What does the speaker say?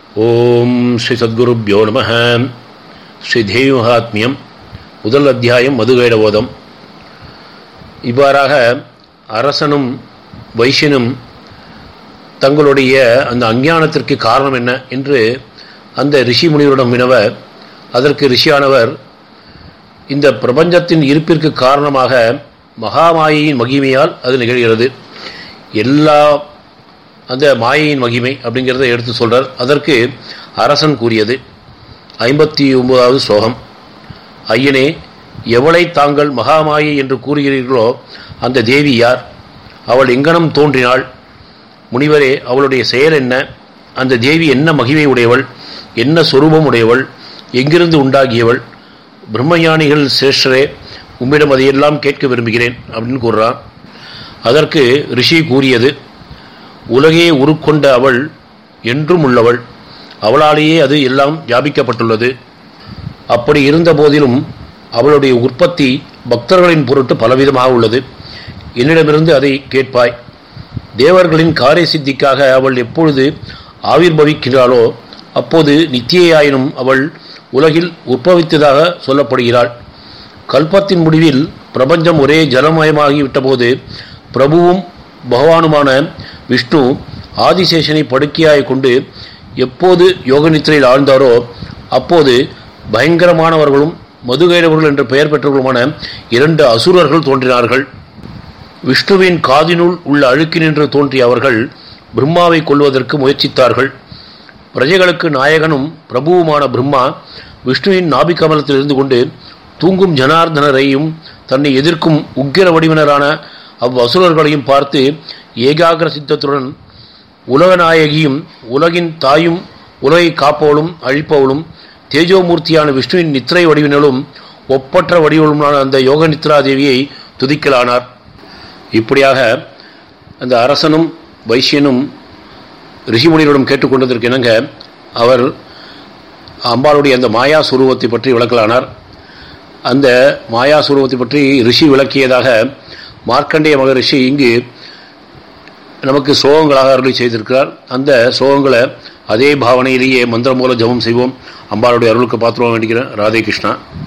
ஓம் ஸ்ரீ சத்குருப்யோ நம ஸ்ரீ தேவி மகாத்மியம் முதல் அத்தியாயம் மதுகைடவோதம் இவ்வாறாக அரசனும் வைசியனும் தங்களுடைய அந்த அஞ்ஞானத்திற்கு காரணம் என்ன என்று அந்த ரிஷி முனிவரிடம் வினவ அதற்கு ரிஷியானவர் இந்த பிரபஞ்சத்தின் இருப்பிற்கு காரணமாக மகாமாயையின் மகிமையால் அது நிகழ்கிறது எல்லா அந்த மாயையின் மகிமை அப்படிங்கிறத எடுத்து சொல்றார் அதற்கு அரசன் கூறியது ஐம்பத்தி ஒன்பதாவது ஸ்லோகம் ஐயனே எவளை தாங்கள் மகாமாயை என்று கூறுகிறீர்களோ அந்த தேவி யார் அவள் எங்கனம் தோன்றினாள் முனிவரே அவளுடைய செயல் என்ன அந்த தேவி என்ன மகிமை உடையவள் என்ன சொரூபம் உடையவள் எங்கிருந்து உண்டாகியவள் பிரம்மஞானிகள் சிரேஷ்டரே உம்மிடம் அதையெல்லாம் கேட்க விரும்புகிறேன் அப்படின்னு கூறுறான் அதற்கு ரிஷி கூறியது உலகே உருக்கொண்ட அவள் என்றும் உள்ளவள் அவளாலேயே அது எல்லாம் வியாபிக்கப்பட்டுள்ளது அப்படி இருந்த போதிலும் அவளுடைய உற்பத்தி பக்தர்களின் பொருட்டு பலவிதமாக உள்ளது என்னிடமிருந்து அதை கேட்பாய் தேவர்களின் காரிய சித்திக்காக அவள் எப்பொழுது ஆவிர்பவிக்கிறாளோ அப்போது நித்தியாயினும் அவள் உலகில் உற்பவித்ததாக சொல்லப்படுகிறாள் கல்பத்தின் முடிவில் பிரபஞ்சம் ஒரே ஜலமயமாகிவிட்டபோது பிரபுவும் பகவானுமான விஷ்ணு ஆதிசேஷனை படுக்கையாய் கொண்டு எப்போது யோக நித்திரையில் ஆழ்ந்தாரோ அப்போது பயங்கரமானவர்களும் மதுகைரவர்கள் என்று பெயர் பெற்றவர்களுமான இரண்டு அசுரர்கள் தோன்றினார்கள் விஷ்ணுவின் காதினுள் உள்ள அழுக்கினின்று தோன்றிய அவர்கள் பிரம்மாவை கொள்வதற்கு முயற்சித்தார்கள் பிரஜைகளுக்கு நாயகனும் பிரபுவுமான பிரம்மா விஷ்ணுவின் நாபிகமலத்தில் இருந்து கொண்டு தூங்கும் ஜனார்தனரையும் தன்னை எதிர்க்கும் உக்கிர வடிவினரான அவ்வசுரர்களையும் பார்த்து ஏகாகிர சித்தத்துடன் உலகநாயகியும் உலகின் தாயும் உலகை காப்பவளும் அழிப்பவளும் தேஜோமூர்த்தியான விஷ்ணுவின் நித்திரை வடிவினலும் ஒப்பற்ற வடிவலுமான அந்த யோக நித்ரா தேவியை துதிக்கலானார் இப்படியாக அந்த அரசனும் வைசியனும் ரிஷிமுனிகளிடம் கேட்டுக்கொண்டதற்கு இணங்க அவர் அம்பாளுடைய அந்த மாயா சுரூபத்தை பற்றி விளக்கலானார் அந்த மாயா சுரூபத்தை பற்றி ரிஷி விளக்கியதாக மார்க்கண்டேய மகரிஷி இங்கு நமக்கு சோகங்களாக அருளி செய்திருக்கிறார் அந்த சோகங்களை அதே பாவனையிலேயே மந்திரம் மூலம் ஜபம் செய்வோம் அம்பாளுடைய அருளுக்கு பாத்திரம் வேண்டிக்கிறேன் ராதே கிருஷ்ணா